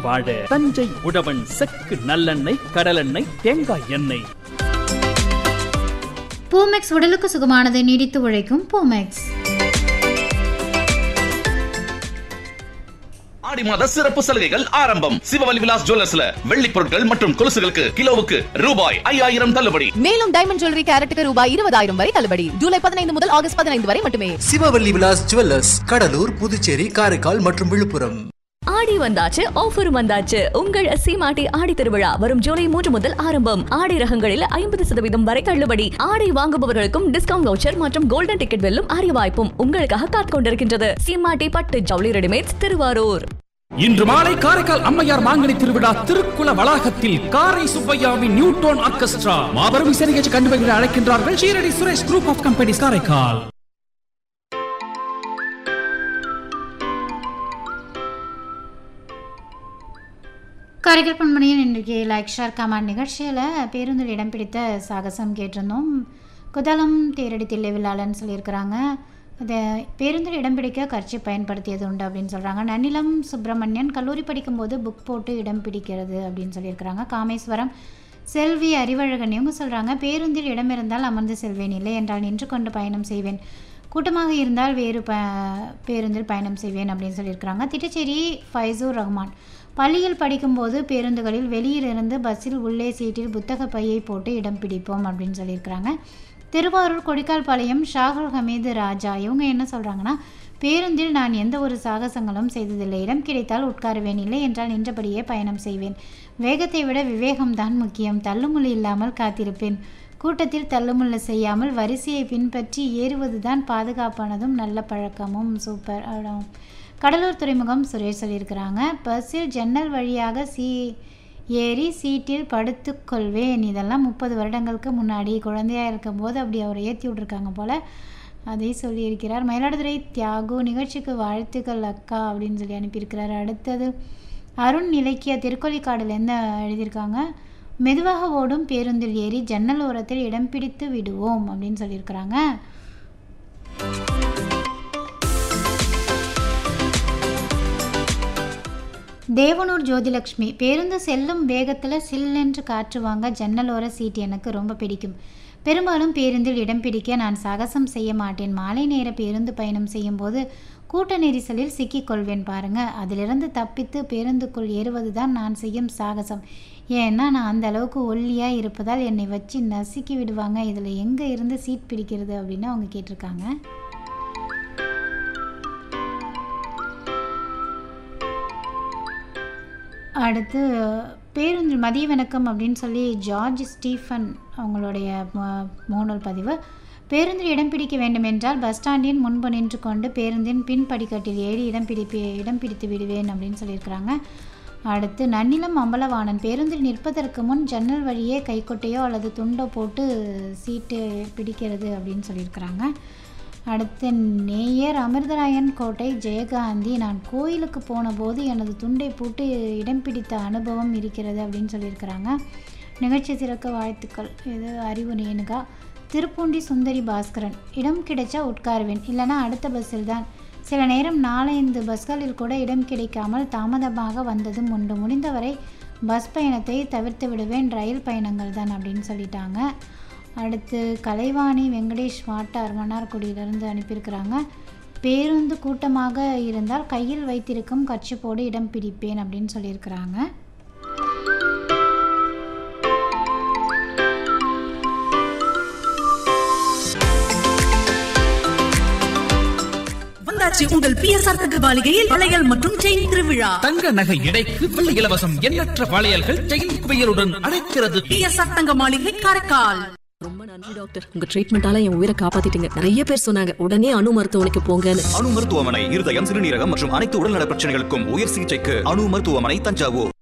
வாழ தஞ்சை உழவன் செக்கு நல்லெண்ணெய் கடலெண்ணெய் தேங்காய் எண்ணெய் பூமெக்ஸ் உடலுக்கு சுகமானது நீடித்து உழைக்கும் பூமெக்ஸ் ஆடி மாத சிறப்பு சலுகைகள் ஆரம்பம் சிவவலி விலாஸ் ஜுவல்லர்ஸ்ல வெள்ளி பொருட்கள் மற்றும் கொலுசுகளுக்கு கிலோவுக்கு ரூபாய் ஐயாயிரம் தள்ளுபடி மேலும் டைமண்ட் ஜுவல்லரி கேரட்டுக்கு ரூபாய் இருபதாயிரம் வரை தள்ளுபடி ஜூலை பதினைந்து முதல் ஆகஸ்ட் பதினைந்து வரை மட்டுமே சிவவல்லி விலாஸ் ஜுவல்லர்ஸ் கடலூர் புதுச்சேரி காரைக்கால் மற்றும் விழுப்புரம் ஆடி வந்தாச்சு ஆஃபர் வந்தாச்சு உங்கள் சீமாட்டி ஆடி திருவிழா வரும் ஜூலை மூன்று முதல் ஆரம்பம் ஆடி ரகங்களில் ஐம்பது சதவீதம் வரை தள்ளுபடி ஆடை வாங்குபவர்களுக்கும் டிஸ்கவுண்ட் வவுச்சர் மற்றும் கோல்டன் டிக்கெட் வெல்லும் அரிய வாய்ப்பும் உங்களுக்காக காத்துக் கொண்டிருக்கின்றது சீமாட்டி பட்டு ஜவுளி ரெடிமேட்ஸ் திருவாரூர் இன்று மாலை காரைக்கால் அம்மையார் மாங்கனி திருவிழா திருக்குல வளாகத்தில் காரை சுப்பையாவின் நியூட்டோன் ஆர்கெஸ்ட்ரா மாபெரும் இசை நிகழ்ச்சி கண்டுபிடிக்க அழைக்கின்றார்கள் Shirdi Suresh group of companies Karaikal Karaikal பண்பணியின் இன்றைக்கு லைக் ஷேர் கமாண்ட் நிகழ்ச்சியில் பேருந்தில் இடம் பிடித்த சாகசம் கேட்டிருந்தோம் குதலம் தேரடி தில்லைவில்லாளன்னு சொல்லியிருக்கிறாங்க அது பேருந்தில் இடம் பிடிக்க கட்சி பயன்படுத்தியது உண்டு அப்படின்னு சொல்கிறாங்க நன்னிலம் சுப்பிரமணியன் கல்லூரி படிக்கும்போது புக் போட்டு இடம் பிடிக்கிறது அப்படின்னு சொல்லியிருக்கிறாங்க காமேஸ்வரம் செல்வி அறிவழகன் இவங்க சொல்கிறாங்க பேருந்தில் இடம் இருந்தால் அமர்ந்து செல்வேன் இல்லை என்றால் நின்று கொண்டு பயணம் செய்வேன் கூட்டமாக இருந்தால் வேறு ப பேருந்தில் பயணம் செய்வேன் அப்படின்னு சொல்லியிருக்கிறாங்க திட்டச்சேரி ஃபைசூர் ரஹ்மான் பள்ளியில் படிக்கும்போது பேருந்துகளில் வெளியிலிருந்து பஸ்ஸில் உள்ளே சீட்டில் புத்தக பையை போட்டு இடம் பிடிப்போம் அப்படின்னு சொல்லியிருக்கிறாங்க திருவாரூர் கொடிக்கால்பாளையம் ஷாகுல் ஹமீது ராஜா இவங்க என்ன சொல்கிறாங்கன்னா பேருந்தில் நான் எந்த ஒரு சாகசங்களும் செய்ததில்லை இடம் கிடைத்தால் உட்காருவேன் இல்லை என்றால் நின்றபடியே பயணம் செய்வேன் வேகத்தை விட விவேகம்தான் முக்கியம் தள்ளுமுள்ளு இல்லாமல் காத்திருப்பேன் கூட்டத்தில் தள்ளுமுள்ளு செய்யாமல் வரிசையை பின்பற்றி ஏறுவதுதான் பாதுகாப்பானதும் நல்ல பழக்கமும் சூப்பர் அடம் கடலூர் துறைமுகம் சுரேஷ் சொல்லியிருக்கிறாங்க பஸ்ஸில் ஜன்னல் வழியாக சீ ஏறி சீட்டில் படுத்துக்கொள்வேன் இதெல்லாம் முப்பது வருடங்களுக்கு முன்னாடி குழந்தையாக இருக்கும்போது அப்படி அவரை ஏற்றி விட்ருக்காங்க போல் அதை சொல்லியிருக்கிறார் மயிலாடுதுறை தியாகு நிகழ்ச்சிக்கு வாழ்த்துக்கள் அக்கா அப்படின்னு சொல்லி அனுப்பியிருக்கிறார் அடுத்தது அருண் இலக்கிய திருக்கொலிக்காடில் என்ன எழுதியிருக்காங்க மெதுவாக ஓடும் பேருந்தில் ஏறி ஜன்னல் ஓரத்தில் இடம் பிடித்து விடுவோம் அப்படின்னு சொல்லியிருக்கிறாங்க தேவனூர் ஜோதிலக்ஷ்மி பேருந்து செல்லும் வேகத்தில் சில்லென்று காற்று வாங்க ஜன்னலோர சீட் எனக்கு ரொம்ப பிடிக்கும் பெரும்பாலும் பேருந்தில் இடம் பிடிக்க நான் சாகசம் செய்ய மாட்டேன் மாலை நேர பேருந்து பயணம் செய்யும்போது கூட்ட நெரிசலில் சிக்கிக்கொள்வேன் பாருங்க அதிலிருந்து தப்பித்து பேருந்துக்குள் ஏறுவது தான் நான் செய்யும் சாகசம் ஏன்னா நான் அந்த அளவுக்கு ஒல்லியாக இருப்பதால் என்னை வச்சு நசுக்கி விடுவாங்க இதில் எங்கே இருந்து சீட் பிடிக்கிறது அப்படின்னு அவங்க கேட்டிருக்காங்க அடுத்து பேருந்தில் மதிய வணக்கம் அப்படின்னு சொல்லி ஜார்ஜ் ஸ்டீஃபன் அவங்களுடைய மு- முகநூல் பதிவு பேருந்தில் இடம் பிடிக்க வேண்டுமென்றால் பஸ் ஸ்டாண்டின் முன்பு நின்று கொண்டு பேருந்தின் பின் படிக்கட்டில் ஏறி இடம் பிடிப்பே இடம் பிடித்து விடுவேன் அப்படின்னு சொல்லியிருக்கிறாங்க அடுத்து நன்னிலம் அம்பலவாணன் பேருந்தில் நிற்பதற்கு முன் ஜன்னல் வழியே கைக்கொட்டையோ அல்லது துண்டோ போட்டு சீட்டு பிடிக்கிறது அப்படின்னு சொல்லியிருக்கிறாங்க அடுத்து நேயர் அமிர்தராயன் கோட்டை ஜெயகாந்தி நான் கோயிலுக்கு போன போது எனது துண்டை போட்டு இடம் பிடித்த அனுபவம் இருக்கிறது அப்படின்னு சொல்லியிருக்கிறாங்க நிகழ்ச்சி சிறக்க வாழ்த்துக்கள் இது அறிவு நேனுகா திருப்பூண்டி சுந்தரி பாஸ்கரன் இடம் கிடைச்சா உட்காருவேன் இல்லைனா அடுத்த பஸ்ஸில் தான் சில நேரம் நாலஞ்சு பஸ்களில் கூட இடம் கிடைக்காமல் தாமதமாக வந்ததும் உண்டு முடிந்தவரை பஸ் பயணத்தை தவிர்த்து விடுவேன் ரயில் பயணங்கள் தான் அப்படின்னு சொல்லிட்டாங்க அடுத்து கலைவாணி வெங்கடேஷ் வாட்டார் மன்னார்குடியிலிருந்து அனுப்பியிருக்கிறாங்க பேருந்து கூட்டமாக இருந்தால் கையில் வைத்திருக்கும் கட்சிப்போடு இடம் பிடிப்பேன் அப்படின்னு சொல்லியிருக்கிறாங்க வந்தாச்சு உங்கள் பிஎஸ்ஆர் தகவலிகையில் வளையல் மற்றும் செயின் திருவிழா தங்க நகை எடைக்கு வெள்ளி இலவசம் எண்ணற்ற வளையல்கள் செயின் குவியலுடன் அழைக்கிறது பிஎஸ்ஆர் தங்க மாளிகை காரைக்கால் ரொம்ப நன்றி டாக்டர் உங்க ட்ரீட்மெண்டால என் உயிரை காப்பாத்திட்டீங்க நிறைய பேர் சொன்னாங்க உடனே அணு மருத்துவமனைக்கு போங்கன்னு அணு மருத்துவமனை இருதயம் சிறுநீரகம் மற்றும் அனைத்து உடல்நல பிரச்சனைகளுக்கும் உயர் சிகிச்சைக்கு அணு மருத்துவமனை தஞ்சாவூர்